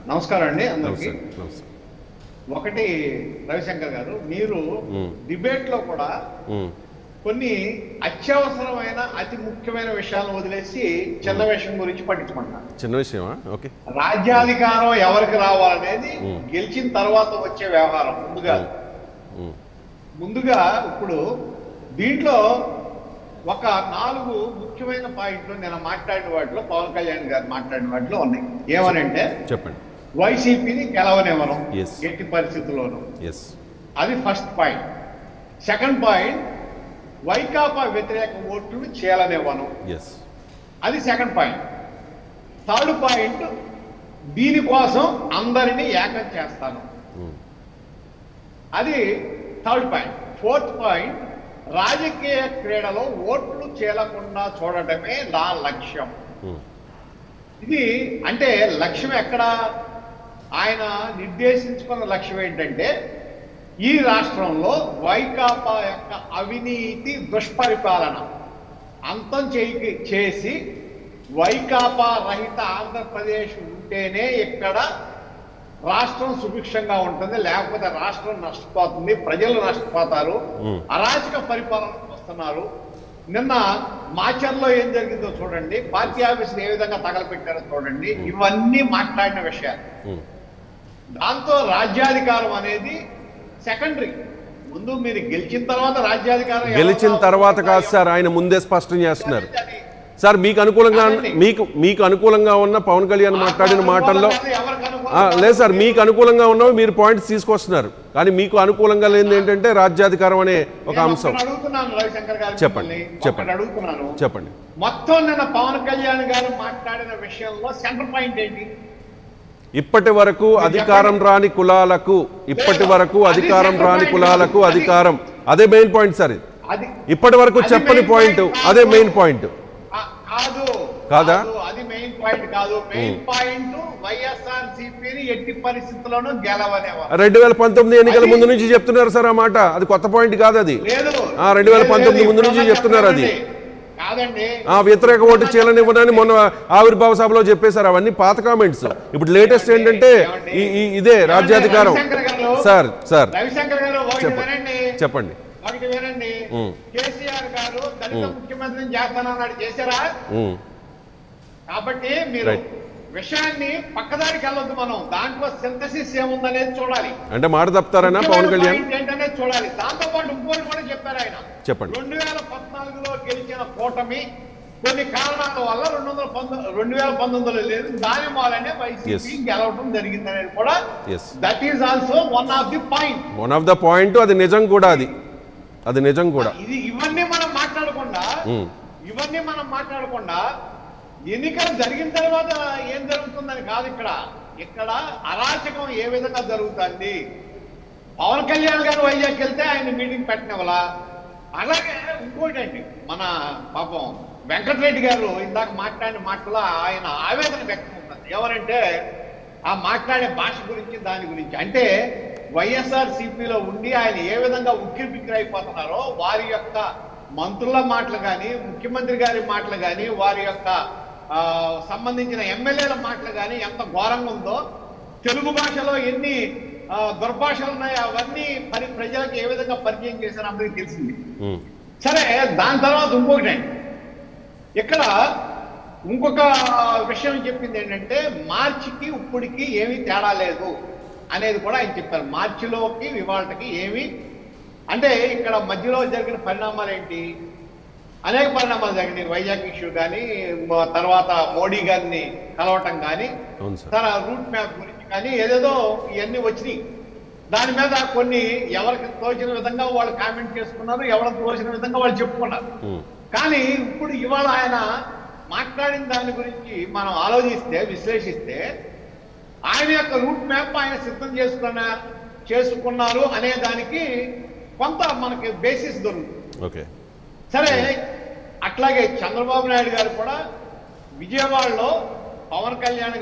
నమస్కారం అండి అందరికి నమస్తే నమస్తే ఒకటి రవిశంకర్ గారు మీరు మ్మ్. డిబేట్ లో కూడా ఉమ్, కొన్ని అత్యవసరమైన అతి ముఖ్యమైన విషయాలను వదిలేసి చిన్న విషయం గురించి పట్టించుకుంటున్నారు చిన్న విషయమా ఓకే రాజ్యాధికారం ఎవరికి రావాలనేది మ్మ్. గెలిచిన తర్వాత వచ్చే వ్యవహారం ముందుగా ఉమ్, ముందుగా ఇప్పుడు దీంట్లో ఒక నాలుగు ముఖ్యమైన పాయింట్లు నేను మాట్లాడిన వాటిలో పవన్ కళ్యాణ్ గారు మాట్లాడిన వాటిలో ఉన్నాయి ఏమనంటే చెప్పండి వైసీపీని గెలవనివ్వను Yes. ఎట్టి పరిస్థితుల్లోనూ ఎస్ అది first point second point Vaikapa వ్యతిరేక ఓట్లు చేయాలనివ్వను ఎస్ అది సెకండ్ పాయింట్ థర్డ్ పాయింట్ దీనికోసం అందరినీ ఏకం చేస్తాను అది థర్డ్ పాయింట్ ఫోర్త్ పాయింట్ రాజకీయ క్రీడలో ఓట్లు చేయకుండా చూడటమే నా లక్ష్యం ఇది అంటే లక్ష్యం ఎక్కడ ఆయన నిర్దేశించుకున్న లక్ష్యం ఏంటంటే ఈ రాష్ట్రంలో వైకాపా యొక్క అవినీతి దుష్పరిపాలన అంతం చేయి చేసి వైకాపా రహిత ఆంధ్రప్రదేశ్ ఉంటేనే ఇక్కడ రాష్ట్రం సుభిక్షంగా ఉంటుంది లేకపోతే రాష్ట్రం నష్టపోతుంది ప్రజలు నష్టపోతారు Hmm. అరాచక పరిపాలనకు వస్తున్నారు నిన్న మాచర్లో ఏం జరిగిందో చూడండి పార్టీ ఆఫీసులు ఏ విధంగా తగలపెట్టారో చూడండి ఇవన్నీ మాట్లాడిన విషయాలు దాంతో రాజ్యాధికారం అనేది సెకండరీ ముందు మీరు గెలిచిన తర్వాత రాజ్యాధికారం ఎవరు గెలిచిన తర్వాత కాదు సార్ ఆయన ముందే స్పష్టం చేస్తున్నారు సార్ మీకు అనుకూలంగా మీకు మీకు అనుకూలంగా ఉన్న పవన్ కళ్యాణ్ మాట్లాడిన మాటల్లో ఆ, లేదు సార్ మీకు అనుకూలంగా ఉన్నవి మీరు పాయింట్స్ తీసుకొస్తున్నారు కానీ మీకు అనుకూలంగా లేనిది ఏంటంటే రాజ్యాధికారం అనే ఒక అంశం అడుగుతున్నాను రవిశంకర్ గారు చెప్పండి, మిమ్మల్ని. చెప్పండి. ఒకటి అడుగుతున్నాను చెప్పండి మొత్తం నిన్న పవన్ కళ్యాణ్ గారు మాట్లాడిన విషయంలో సెంటర్ పాయింట్ ఏంటి ఇప్పటి వరకు అధికారం రాని కులాలకు ఇప్పటి వరకు అధికారం రాని కులాలకు అధికారం అదే మెయిన్ పాయింట్ సార్ ఇది అది ఇప్పటి వరకు అది చెప్పని main పాయింట్ point అదే కాదు. మెయిన్ పాయింట్ ఆ, కాదు కాదా? కాదు, అది మెయిన్ పాయింట్ కాదు మెయిన్ పాయింట్ వైఎస్ఆర్ సిపిని ఎట్టి పరిస్థితుల్లోనూ గెలవనేవారు రెండు వేల పంతొమ్మిది ఎన్నికల ముందు నుంచి చెప్తున్నారు సార్ ఆ మాట అది కొత్త పాయింట్ కాదు అది లేదు ఆ, 2019 లేదు, ముందు నుంచి ఇప్పుడు చెప్తున్నారు అది. చెప్పండి. కాదండి ఆ వ్యతిరేక ఓటు చేయాలనివ్వనని మొన్న ఆవిర్భావ సభలో చెప్పేశారు అవన్నీ పాత కామెంట్స్ ఇప్పుడు లేటెస్ట్ ఏంటంటే ఈ ఈ- ఇదే రాజ్యాధికారం రవిశంకర్ గారు, సార్ సార్ రవిశంకర్ గారు ఒకటి చెప్పండి. వినండి చెప్పండి ఒకటి వినండి ఉమ్. కేసీఆర్ గారు దళిత ముఖ్యమంత్రిని చేస్తానన్నాడు చేశారా ఉమ్, కాబట్టి మీరు Right. విషయాన్ని పక్కదారికి వెళ్ళొద్దు మనం దాంట్లో సింథసిస్ ఏముందనేది చూడాలి అంటే మాట తప్పుతారనా పవన్ ముఖ్యమైన కళ్యాణ్ point ఏంటనేది చూడాలి దాంతో పాటు ఇంకోటి కూడా చెప్పారు ఆయన చెప్పండి. రెండు వేల పద్నాలుగులో గెలిచిన కూటమి కొన్ని కారణాల వల్ల రెండు వందల పంతొమ్మిది రెండు వేల పంతొమ్మిదిలో లేదు దాని వల్లనే వైసీపీ Yes. గెలవడం జరిగిందనేది కూడా yes that is also one of the point one of the point అది నిజం కూడా అది అది నిజం కూడా ఇది ఇవన్నీ మనం మాట్లాడకుండా ఉమ్, ఇవన్నీ మనం మాట్లాడకుండా ఎన్నికలు జరిగిన తర్వాత ఏం జరుగుతుందని కాదు ఇక్కడ ఇక్కడ అరాచకం ఏ విధంగా జరుగుతుంది పవన్ కళ్యాణ్ గారు వైజాగ్ వెళ్తే ఆయన మీటింగ్ పెట్టినవలా అలాగే ఇంకోటి అండి మన పాపం వెంకటరెడ్డి గారు ఇందాక మాట్లాడిన మాటలో ఆయన ఆవేదన వ్యక్తం అవుతుంది ఎవరంటే ఆ మాట్లాడే భాష గురించి దాని గురించి అంటే వైఎస్ఆర్ సిపిలో ఉండి ఆయన ఏ విధంగా ఉక్కిరి బిక్కిరి అయిపోతున్నారో వారి యొక్క మంత్రుల మాటలు కానీ ముఖ్యమంత్రి గారి మాటలు కానీ వారి యొక్క ఆ, సంబంధించిన ఎమ్మెల్యేల మాటలు కానీ ఎంత ఘోరంగా ఉందో తెలుగు భాషలో ఎన్ని ఆ, దుర్భాషలు ఉన్నాయో అవన్నీ పరి ప్రజలకు ఏ విధంగా పరిచయం చేశారో అందరికీ తెలిసింది ఉమ్, సరే దాని తర్వాత ఇంకొకటి అండి ఇక్కడ ఇంకొక విషయం చెప్పింది ఏంటంటే మార్చికి ఇప్పటికి ఏమీ తేడా లేదు అనేది కూడా ఆయన చెప్పారు మార్చిలోకి ఇవాళకి ఏమీ అంటే ఇక్కడ మధ్యలో జరిగిన పరిణామాలు ఏంటి అనేక పరిణామాలు జరిగినాయి వైజాగ్ ఇష్యూ కానీ మ- తర్వాత మోడీ గారిని కలవటం కానీ అవును సార్ తన రూట్ మ్యాప్ గురించి కానీ ఏదేదో ఇవన్నీ వచ్చినాయి దాని మీద కొన్ని ఎవరికి తోచిన విధంగా వాళ్ళు కామెంట్ చేసుకున్నారు ఎవరికి తోచిన విధంగా వాళ్ళు చెప్పుకున్నారు ఉమ్, కానీ ఇప్పుడు ఇవాళ ఆయన మాట్లాడిన దాని గురించి మనం ఆలోచిస్తే విశ్లేషిస్తే ఆయన యొక్క రూట్ మ్యాప్ ఆయన సిద్ధం చేసుకున్న చేసుకున్నారు అనే దానికి కొంత మనకి బేసిస్ దొరుకుతుంది ఓకే సరే అట్లాగే చంద్రబాబు నాయుడు గారు కూడా విజయవాడలో పవన్ కళ్యాణ్